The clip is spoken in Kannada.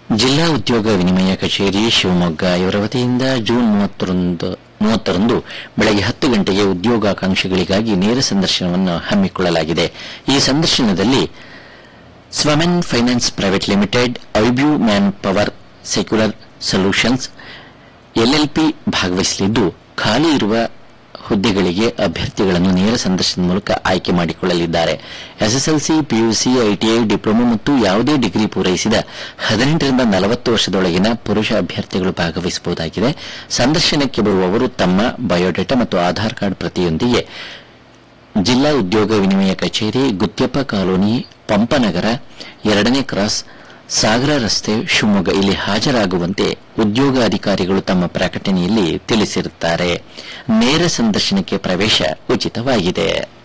ಜಿಲ್ಲಾ ಉದ್ಯೋಗ ವಿನಿಮಯ ಕಚೇರಿ ಶಿವಮೊಗ್ಗ ಇವರ ವತಿಯಿಂದ ಜೂನ್ ಮೂವತ್ತರಂದು ಮೂವತ್ತರಂದು ಬೆಳಗ್ಗೆ ಹತ್ತು ಗಂಟೆಗೆ ಉದ್ಯೋಗಾಕಾಂಕ್ಷಿಗಳಿಗಾಗಿ ನೇರ ಸಂದರ್ಶನವನ್ನು ಹಮ್ಮಿಕೊಳ್ಳಲಾಗಿದೆ ಈ ಸಂದರ್ಶನದಲ್ಲಿ ಸ್ವಮೆನ್ ಫೈನಾನ್ಸ್ ಪ್ರೈವೇಟ್ ಲಿಮಿಟೆಡ್ ಐಬ್ಯೂ man power secular solutions LLP ಭಾಗವಹಿಸಲಿದ್ದು ಖಾಲಿ ಇರುವ ಹುದ್ದೆಗಳಿಗೆ ಅಭ್ಯರ್ಥಿಗಳನ್ನು ನೇರ ಸಂದರ್ಶನದ ಮೂಲಕ ಆಯ್ಕೆ ಮಾಡಿಕೊಳ್ಳಲಿದ್ದಾರೆ ಎಸ್ಎಸ್ಎಲ್ಸಿ ಪಿಯುಸಿ ಐಟಿಐ ಡಿಪ್ಲೊಮಾ ಮತ್ತು ಯಾವುದೇ ಡಿಗ್ರಿ ಪೂರೈಸಿದ ಹದಿನೆಂಟರಿಂದ ನಲವತ್ತು ವರ್ಷದೊಳಗಿನ ಪುರುಷ ಅಭ್ಯರ್ಥಿಗಳು ಭಾಗವಹಿಸಬಹುದಾಗಿದೆ ಸಂದರ್ಶನಕ್ಕೆ ಬರುವವರು ತಮ್ಮ ಬಯೋಡೇಟಾ ಮತ್ತು ಆಧಾರ್ ಕಾರ್ಡ್ ಪ್ರತಿಯೊಂದಿಗೆ ಜಿಲ್ಲಾ ಉದ್ಯೋಗ ವಿನಿಮಯ ಕಚೇರಿ ಗುತ್ಯಪ್ಪ ಕಾಲೋನಿ ಪಂಪನಗರ ಎರಡನೇ ಕ್ರಾಸ್ ಸಾಗರ ರಸ್ತೆ ಶಿವಮೊಗ್ಗ ಇಲ್ಲಿ ಹಾಜರಾಗುವಂತೆ ಉದ್ಯೋಗಾಧಿಕಾರಿಗಳು ತಮ್ಮ ಪ್ರಕಟಣೆಯಲ್ಲಿ ತಿಳಿಸಿರುತ್ತಾರೆ ನೇರ ಸಂದರ್ಶನಕ್ಕೆ ಪ್ರವೇಶ ಉಚಿತವಾಗಿದೆ